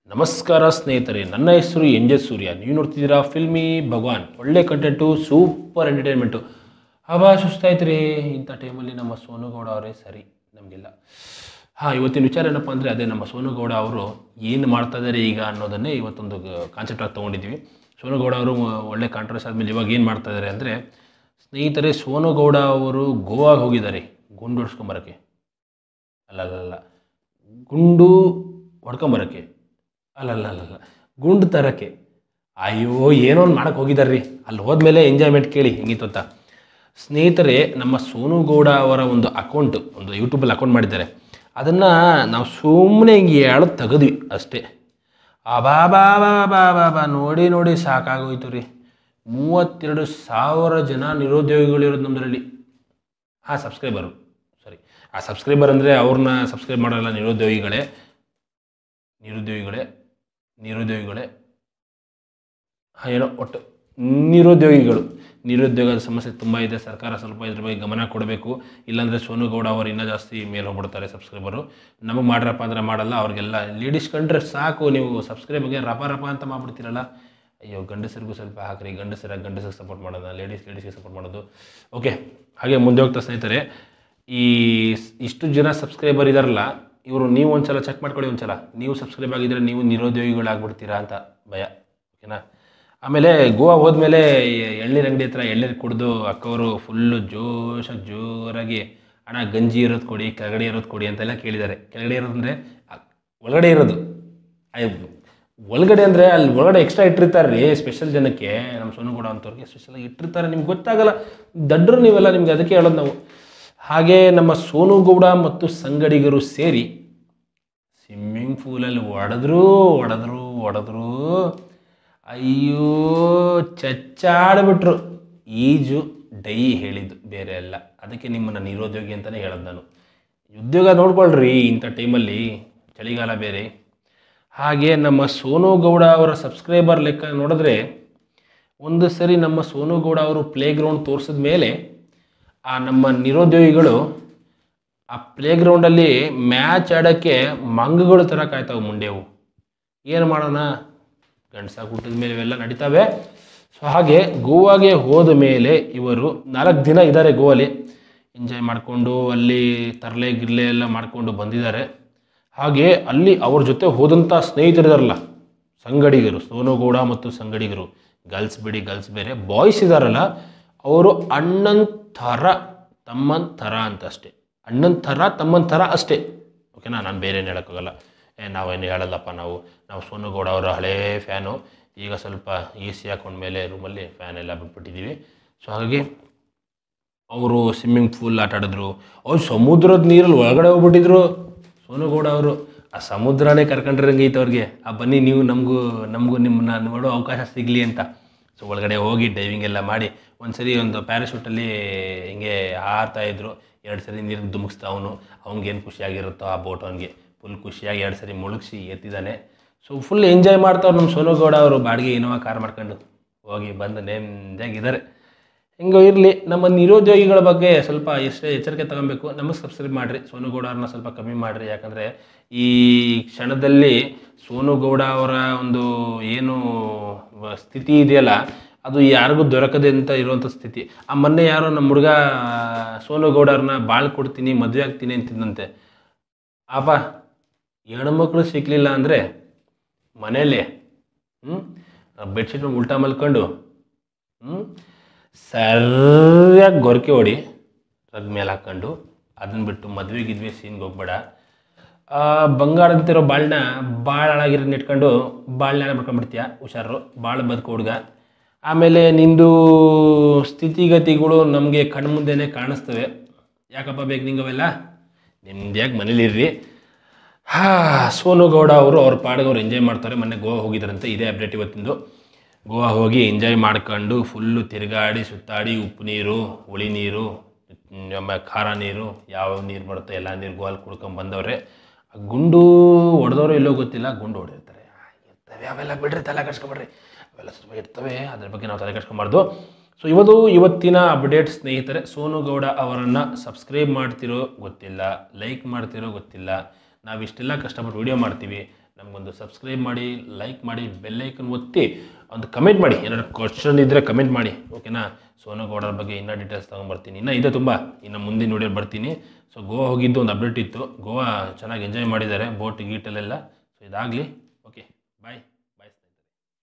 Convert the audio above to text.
ನಮಸ್ಕಾರ ಸ್ನೇಹಿತರೆ ನನ್ನ ಹೆಸರು ಎನ್ ಜೆ ಸೂರ್ಯ ನೀವು ನೋಡ್ತಿದ್ದೀರಾ ಫಿಲ್ಮಿ ಭಗವಾನ್ ಒಳ್ಳೆ ಕಂಟೆಂಟು ಸೂಪರ್ ಎಂಟರ್ಟೈನ್ಮೆಂಟು ಹಬಾ ಸುಸ್ತಾಯ್ತು ರೀ ಇಂಥ ಟೈಮಲ್ಲಿ ನಮ್ಮ ಸೋನುಗೌಡ ಅವರೇ ಸರಿ ನಮಗೆಲ್ಲ ಹಾಂ ಇವತ್ತಿನ ವಿಚಾರ ಏನಪ್ಪ ಅಂದರೆ ಅದೇ ನಮ್ಮ ಸೋನುಗೌಡ ಅವರು ಏನು ಮಾಡ್ತಾ ಇದ್ದಾರೆ ಈಗ ಅನ್ನೋದನ್ನೇ ಇವತ್ತೊಂದು ಕಾನ್ಸೆಪ್ಟ್ ಆಗಿ ತೊಗೊಂಡಿದ್ದೀವಿ ಸೋನುಗೌಡ ಅವರು ಒಳ್ಳೆ ಕಾಂಟ್ರವರ್ಸ್ ಆದಮೇಲೆ ಇವಾಗ ಏನು ಮಾಡ್ತಾ ಇದ್ದಾರೆ ಅಂದರೆ ಸ್ನೇಹಿತರೆ ಸೋನುಗೌಡ ಅವರು ಗೋವಾಗೆ ಹೋಗಿದ್ದಾರೆ ಗುಂಡು ಹೊಡ್ಸ್ಕೊಂಬರೋಕ್ಕೆ ಅಲ್ಲ ಅಲ್ಲ ಅಲ್ಲ ಗುಂಡು ಹೊಡ್ಕೊಂಬರೋಕ್ಕೆ ಅಲ್ಲ ಅಲ್ಲ ಅಲ್ಲ ಅಲ್ಲ ಗುಂಡು ತರಕ್ಕೆ ಅಯ್ಯೋ ಏನೋ ಒಂದು ಮಾಡಕ್ಕೆ ಹೋಗಿದ್ದಾರೆ ರೀ ಅಲ್ಲಿ ಹೋದ್ಮೇಲೆ ಎಂಜಾಯ್ಮೆಂಟ್ ಕೇಳಿ ಹೆಂಗಿತ್ತು ಅಂತ ಸ್ನೇಹಿತರೆ ನಮ್ಮ ಸೋನುಗೌಡ ಅವರ ಒಂದು ಅಕೌಂಟ್ ಒಂದು ಯೂಟ್ಯೂಬಲ್ಲಿ ಅಕೌಂಟ್ ಮಾಡಿದ್ದಾರೆ ಅದನ್ನು ನಾವು ಸುಮ್ಮನೆ ಹಿಂಗೆ ಎಳೆದು ತೆಗೆದ್ವಿ ಅಷ್ಟೇ ಅಬಾ ಬಾ ಬಾ ಬಾ ಬಾ ಬಾ ನೋಡಿ ನೋಡಿ ಸಾಕಾಗೋಯ್ತು ರೀ ಮೂವತ್ತೆರಡು ಸಾವಿರ ಜನ ನಿರುದ್ಯೋಗಿಗಳಿರೋದು ನಮ್ಮದ್ರಲ್ಲಿ ಹಾಂ ಸಬ್ಸ್ಕ್ರೈಬರು ಸರಿ ಆ ಸಬ್ಸ್ಕ್ರೈಬರ್ ಅಂದರೆ ಅವ್ರನ್ನ ಸಬ್ಸ್ಕ್ರೈಬ್ ಮಾಡೋಲ್ಲ ನಿರುದ್ಯೋಗಿಗಳೇ ನಿರುದ್ಯೋಗಿಗಳೇ ನಿರುದ್ಯೋಗಿಗಳೇ ಹಾಂ ಏನೋ ಒಟ್ಟು ನಿರುದ್ಯೋಗಿಗಳು ನಿರುದ್ಯೋಗದ ಸಮಸ್ಯೆ ತುಂಬ ಇದೆ ಸರ್ಕಾರ ಸ್ವಲ್ಪ ಇದ್ರ ಬಗ್ಗೆ ಗಮನ ಕೊಡಬೇಕು ಇಲ್ಲಾಂದರೆ ಸೋನುಗೌಡ ಅವರು ಇನ್ನೂ ಜಾಸ್ತಿ ಮೇಲೆ ಹೋಗ್ಬಿಡ್ತಾರೆ ಸಬ್ಸ್ಕ್ರೈಬರು ನಮಗೆ ಮಾಡ್ರಪ್ಪ ಅಂದರೆ ಮಾಡಲ್ಲ ಅವ್ರಿಗೆಲ್ಲ ಲೇಡೀಸ್ ಕಂಡ್ರೆ ಸಾಕು ನೀವು ಸಬ್ಸ್ಕ್ರೈಬ್ಗೆ ರಪ ರಪ ಅಂತ ಮಾಡ್ಬಿಡ್ತೀರಲ್ಲ ಅಯ್ಯೋ ಗಂಡಸರಿಗೂ ಸ್ವಲ್ಪ ಹಾಕ್ರಿ ಗಂಡಸರಾಗಿ ಗಂಡಸರಿಗೆ ಸಪೋರ್ಟ್ ಮಾಡೋದು ಲೇಡೀಸ್ ಲೇಡೀಸ್ಗೆ ಸಪೋರ್ಟ್ ಮಾಡೋದು ಓಕೆ ಹಾಗೆ ಮುಂದೆ ಹೋಗ್ತಾ ಸ್ನೇಹಿತರೆ ಈ ಇಷ್ಟು ಜನ ಸಬ್ಸ್ಕ್ರೈಬರ್ ಇದಾರಲ್ಲ ಇವರು ನೀವು ಒಂದ್ಸಲ ಚೆಕ್ ಮಾಡ್ಕೊಳ್ಳಿ ಒಂದ್ಸಲ ನೀವು ಸಬ್ಸ್ಕ್ರೈಬ್ ಆಗಿದ್ರೆ ನೀವು ನಿರುದ್ಯೋಗಿಗಳಾಗ್ಬಿಡ್ತೀರಾ ಅಂತ ಭಯ ಓಕೆನಾ ಆಮೇಲೆ ಗೋವಾ ಹೋದ್ಮೇಲೆ ಈ ಎಳ್ನೀರು ಅಂಗಡಿ ಹತ್ರ ಎಳ್ನೀರು ಕುಡಿದು ಅಕ್ಕವರು ಫುಲ್ಲು ಜೋಶಾಗಿ ಜೋರಾಗಿ ಅಣ್ಣ ಗಂಜಿ ಇರೋದು ಕೊಡಿ ಕೆಳಗಡೆ ಇರೋದು ಕೊಡಿ ಅಂತೆಲ್ಲ ಕೇಳಿದ್ದಾರೆ ಕೆಳಗಡೆ ಇರೋದು ಅಂದರೆ ಒಳಗಡೆ ಇರೋದು ಅಯ್ಯ, ಒಳಗಡೆ ಅಂದರೆ ಅಲ್ಲಿ ಒಳಗಡೆ ಎಕ್ಸ್ಟ್ರಾ ಇಟ್ಟಿರ್ತಾರೆ ರೀ ಸ್ಪೆಷಲ್ ಜನಕ್ಕೆ ನಮ್ಮ ಸೋನುಗೌಡ ಅಂತವ್ರಿಗೆ ಸ್ಪೆಷಲಾಗಿ ಇಟ್ಟಿರ್ತಾರೆ ನಿಮ್ಗೆ ಗೊತ್ತಾಗಲ್ಲ ದಡ್ಡರು ನೀವೆಲ್ಲ ನಿಮ್ಗೆ ಅದಕ್ಕೆ ಹೇಳೋದು ನಾವು ಹಾಗೆ ನಮ್ಮ ಸೋನುಗೌಡ ಮತ್ತು ಸಂಗಡಿಗರು ಸೇರಿ ಸ್ವಿಮ್ಮಿಂಗ್ ಪೂಲಲ್ಲಿ ಹೊಡೆದ್ರು ಹೊಡೆದ್ರು ಹೊಡೆದ್ರು ಅಯ್ಯೋ ಚಚ್ಚಾಡ್ಬಿಟ್ರು ಈಜು ಡೈ ಹೇಳಿದ್ದು ಬೇರೆ ಅಲ್ಲ ಅದಕ್ಕೆ ನಿಮ್ಮನ್ನು ನಿರುದ್ಯೋಗಿ ಅಂತಲೇ ಹೇಳೋದು ನಾನು ಉದ್ಯೋಗ ನೋಡ್ಕೊಳ್ರಿ ಇಂಥ ಟೈಮಲ್ಲಿ ಚಳಿಗಾಲ ಬೇರೆ ಹಾಗೆ ನಮ್ಮ ಸೋನುಗೌಡ ಅವರ ಸಬ್ಸ್ಕ್ರೈಬರ್ ಲೆಕ್ಕ ನೋಡಿದ್ರೆ ಒಂದು ಸರಿ ನಮ್ಮ ಸೋನುಗೌಡ ಅವರು ಪ್ಲೇ ಗ್ರೌಂಡ್ ತೋರಿಸಿದ ಮೇಲೆ ಆ ನಮ್ಮ ನಿರುದ್ಯೋಗಿಗಳು ಆ ಪ್ಲೇ ಗ್ರೌಂಡಲ್ಲಿ ಮ್ಯಾಚ್ ಆಡೋಕ್ಕೆ ಮಂಗಗಳು ಥರ ಕಾಯ್ತಾವೆ ಮುಂಡೆವು ಏನು ಮಾಡೋಣ ಗಂಡಸಾಗಿ ಹುಟ್ಟಿದ ಮೇಲೆ ಇವೆಲ್ಲ ನಡೀತವೆ ಸೊ ಹಾಗೆ ಗೋವಾಗೆ ಹೋದ ಮೇಲೆ ಇವರು ನಾಲ್ಕು ದಿನ ಇದ್ದಾರೆ ಗೋವಲ್ಲಿ ಎಂಜಾಯ್ ಮಾಡಿಕೊಂಡು ಅಲ್ಲಿ ತರಲೆ ಗಿರ್ಲೆ ಎಲ್ಲ ಮಾಡಿಕೊಂಡು ಬಂದಿದ್ದಾರೆ ಹಾಗೆ ಅಲ್ಲಿ ಅವ್ರ ಜೊತೆ ಹೋದಂಥ ಸ್ನೇಹಿತರಿದಾರಲ್ಲ ಸಂಗಡಿಗರು ಸೋನುಗೌಡ ಮತ್ತು ಸಂಗಡಿಗರು ಗರ್ಲ್ಸ್ ಬಿಡಿ ಗರ್ಲ್ಸ್ ಬೇರೆ ಬಾಯ್ಸ್ ಇದಾರಲ್ಲ ಅವರು ಅಣ್ಣನ ಥರ ತಮ್ಮನ ಥರ ಅಂತ ಅಷ್ಟೇ ಅಣ್ಣನ ಥರ ತಮ್ಮನ ಥರ ಅಷ್ಟೇ ಓಕೆನಾ ನಾನು ಬೇರೆ ಏನು ಹೇಳೋಕ್ಕಾಗಲ್ಲ ಏ ನಾವೇನು ಹೇಳಲ್ಲಪ್ಪ ನಾವು ನಾವು ಸೋನುಗೌಡ ಅವರ ಹಳೇ ಫ್ಯಾನು ಈಗ ಸ್ವಲ್ಪ ಎ ಸಿ ಹಾಕೊಂಡ್ಮೇಲೆ ರೂಮಲ್ಲಿ ಫ್ಯಾನ್ ಎಲ್ಲ ಬಿಟ್ಬಿಟ್ಟಿದ್ದೀವಿ ಸೊ ಹಾಗಾಗಿ ಅವರು ಸ್ವಿಮ್ಮಿಂಗ್ ಪೂಲ್ ಆಟ ಆಡಿದ್ರು ಅವ್ರು ಸಮುದ್ರದ ನೀರಲ್ಲಿ ಒಳಗಡೆ ಹೋಗ್ಬಿಟ್ಟಿದ್ರು ಸೋನುಗೌಡ ಅವರು ಆ ಸಮುದ್ರನೇ ಕರ್ಕೊಂಡ್ರಂಗೈತೆ ಅವ್ರಿಗೆ ಆ ಬನ್ನಿ ನೀವು ನಮಗೂ ನಮಗೂ ನಿಮ್ಮನ್ನ ನೋಡೋ ಅವಕಾಶ ಸಿಗಲಿ ಅಂತ ಸೊ ಒಳಗಡೆ ಹೋಗಿ ಡೈವಿಂಗ್ ಎಲ್ಲ ಮಾಡಿ ಒಂದು ಸರಿ ಒಂದು ಪ್ಯಾರಾಶೂಟಲ್ಲಿ ಹಿಂಗೆ ಹಾರ್ತಾ ಇದ್ರು ಎರಡು ಸರಿ ನೀರಿಗೆ ಧುಮುಕ್ಸ್ತಾ ಅವನು ಅವ್ನಿಗೇನು ಖುಷಿಯಾಗಿರುತ್ತೋ ಆ ಬೋಟ್ ಅವನಿಗೆ ಫುಲ್ ಖುಷಿಯಾಗಿ ಎರಡು ಸರಿ ಮುಳುಗಿಸಿ ಎತ್ತಿದ್ದಾನೆ ಸೊ ಫುಲ್ ಎಂಜಾಯ್ ಮಾಡ್ತಾವ್ರು ನಮ್ಮ ಸೋನುಗೌಡ ಅವರು ಬಾಡಿಗೆ ಇನೋವಾ ಕಾರ್ ಮಾಡ್ಕೊಂಡು ಹೋಗಿ ಬಂದು ನೆಮ್ಮದಿಯಾಗಿದ್ದಾರೆ ಹಿಂಗೆ ಇರಲಿ ನಮ್ಮ ನಿರುದ್ಯೋಗಿಗಳ ಬಗ್ಗೆ ಸ್ವಲ್ಪ ಎಷ್ಟೇ ಎಚ್ಚರಿಕೆ ತಗೊಬೇಕು ನಮಗೆ ಸಬ್ಸ್ಕ್ರೈಬ್ ಮಾಡಿರಿ ಸೋನುಗೌಡ ಅವ್ರನ್ನ ಸ್ವಲ್ಪ ಕಮ್ಮಿ ಮಾಡಿರಿ ಯಾಕಂದರೆ ಈ ಕ್ಷಣದಲ್ಲಿ ಸೋನುಗೌಡ ಅವರ ಒಂದು ಏನು ವ- ಸ್ಥಿತಿ ಇದೆಯಲ್ಲ ಅದು ಯಾರಿಗೂ ದೊರಕದೆ ಅಂತ ಇರುವಂಥ ಸ್ಥಿತಿ ಆ ಮೊನ್ನೆ ಯಾರೋ ನಮ್ಮ ಹುಡುಗ ಸೋನುಗೌಡ ಅವ್ರನ್ನ ಬಾಳ್ ಕೊಡ್ತೀನಿ ಮದುವೆ ಆಗ್ತೀನಿ ಅಂತಿದ್ದಂತೆ ಆಪ ಹೆಣ್ಮಕ್ಳು ಸಿಕ್ಕಲಿಲ್ಲ ಅಂದರೆ ಮನೇಲಿ ಹ್ಞೂ ಬೆಡ್ಶೀಟ್ ಉಲ್ಟಾ ಮಲ್ಕೊಂಡು ಹ್ಞೂ ಸರಿಯಾಗಿ ಗೊರಕೆ ಹೊಡಿ ರಗ್ ಮೇಲೆ ಹಾಕ್ಕೊಂಡು ಅದನ್ನ ಬಿಟ್ಟು ಮದುವೆ ಗಿದ್ವೆ ಸೀನ್ಗೆ ಹೋಗ್ಬೇಡ ಆ, ಬಂಗಾರದಂತಿರೋ ಬಾಳನ್ನ ಭಾಳ ಹಾಳಾಗಿರೋದನ್ನ ಇಟ್ಕೊಂಡು ಬಾಳನ್ನ ಮಾಡ್ಕೊಂಡ್ಬಿಡ್ತೀಯ ಹುಷಾರು ಭಾಳ ಬದುಕು ಹುಡುಗ ಆಮೇಲೆ ನಿಂದು ಸ್ಥಿತಿಗತಿಗಳು ನಮಗೆ ಕಣ್ಮುಂದೆನೇ ಕಾಣಿಸ್ತವೆ ಯಾಕಪ್ಪ ಬೇಕು ನಿಂಗವೆಲ್ಲ ನಿಮ್ದ್ಯಾಕೆ ಮನೇಲಿರ್ರಿ ಹಾ ಸೋನುಗೌಡ ಅವರು ಅವ್ರ ಪಾಡಿಗೆ ಅವ್ರು ಎಂಜಾಯ್ ಮಾಡ್ತಾರೆ ಮೊನ್ನೆ ಗೋವಾ ಹೋಗಿದ್ರಂತೆ ಇದೇ ಅಪ್ಡೇಟ್ ಇವತ್ತಿಂದು ಗೋವಾ ಹೋಗಿ ಎಂಜಾಯ್ ಮಾಡ್ಕೊಂಡು ಫುಲ್ಲು ತಿರುಗಾಡಿ ಸುತ್ತಾಡಿ ಉಪ್ಪು ನೀರು ಹುಳಿ ನೀರು ನಮ್ಮ ಖಾರ ನೀರು ಯಾವ ನೀರು ಬರುತ್ತೆ ಎಲ್ಲ ನೀರು ಗೋವಾಲ್ ಕುಡ್ಕೊಂಡು ಬಂದವ್ರೆ ಆ ಗುಂಡು ಹೊಡೆದವರು ಎಲ್ಲೋ ಗೊತ್ತಿಲ್ಲ ಗುಂಡು ಹೊಡೆದಿರ್ತಾರೆ ಇರ್ತವೆ ಅವೆಲ್ಲ ಬಿಡ್ರಿ ತಲೆ ಕಟ್ಸ್ಕೊಬೇಡ್ರಿ ಅವೆಲ್ಲ ಸ್ವಲ್ಪ ಇರ್ತವೆ ಅದ್ರ ಬಗ್ಗೆ ನಾವು ತಲೆ ಕಟ್ಸ್ಕೊಬಾರ್ದು ಸೊ ಇವತ್ತು ಇವತ್ತಿನ ಅಪ್ಡೇಟ್ ಸ್ನೇಹಿತರೆ ಸೋನುಗೌಡ ಅವರನ್ನು ಸಬ್ಸ್ಕ್ರೈಬ್ ಮಾಡ್ತಿರೋ ಗೊತ್ತಿಲ್ಲ ಲೈಕ್ ಮಾಡ್ತಿರೋ ಗೊತ್ತಿಲ್ಲ ನಾವು ಇಷ್ಟೆಲ್ಲ ಕಷ್ಟಪಟ್ಟು ವಿಡಿಯೋ ಮಾಡ್ತೀವಿ ನಮಗೊಂದು ಸಬ್ಸ್ಕ್ರೈಬ್ ಮಾಡಿ ಲೈಕ್ ಮಾಡಿ ಬೆಲ್ಲೈಕನ್ ಒತ್ತಿ ಒಂದು ಕಮೆಂಟ್ ಮಾಡಿ ಏನಾದ್ರು ಕ್ವಶನ್ ಇದ್ದರೆ ಕಮೆಂಟ್ ಮಾಡಿ ಓಕೆನಾ ಸೋನು ಗೌಡರ ಬಗ್ಗೆ ಇನ್ನೂ ಡೀಟೇಲ್ಸ್ ತೊಗೊಂಬರ್ತೀನಿ ಇನ್ನೂ ಇದೆ ತುಂಬ ಇನ್ನು ಮುಂದಿನ ವಿಡಿಯೋ ಬರ್ತೀನಿ ಸೊ ಗೋವಾ ಹೋಗಿದ್ದು ಒಂದು ಅಪ್ಡೇಟ್ ಇತ್ತು ಗೋವಾ ಚೆನ್ನಾಗಿ ಎಂಜಾಯ್ ಮಾಡಿದ್ದಾರೆ ಬೋಟ್ ಗೀಟಲ್ಲೆಲ್ಲ ಸೊ ಇದಾಗಲಿ ಓಕೆ ಬಾಯ್